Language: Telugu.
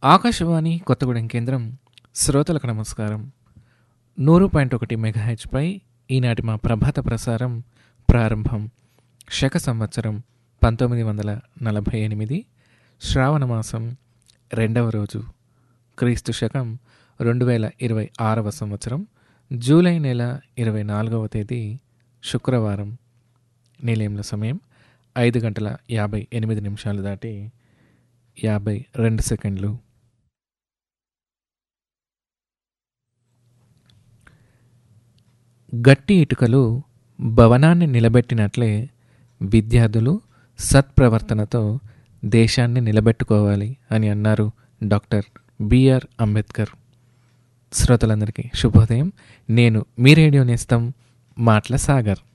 ఆకాశవాణి కొత్తగూడెం కేంద్రం శ్రోతలకు నమస్కారం నూరు పాయింట్ ఒకటి మెగాహెచ్పై ఈనాటి మా ప్రభాత ప్రసారం ప్రారంభం శక సంవత్సరం పంతొమ్మిది వందల నలభై ఎనిమిది శ్రావణ మాసం రెండవ రోజు క్రీస్తు శకం రెండు వేల ఇరవై ఆరవ సంవత్సరం జూలై నెల ఇరవై నాలుగవ తేదీ శుక్రవారం నిలయంలో సమయం ఐదు గంటల యాభై ఎనిమిది నిమిషాలు దాటి యాభై రెండు సెకండ్లు గట్టి ఇటుకలు భవనాన్ని నిలబెట్టినట్లే విద్యార్థులు సత్ప్రవర్తనతో దేశాన్ని నిలబెట్టుకోవాలి అని అన్నారు డాక్టర్ బిఆర్ అంబేద్కర్ శ్రోతలందరికీ శుభోదయం నేను మీ రేడియో నేస్తం మాటల సాగర్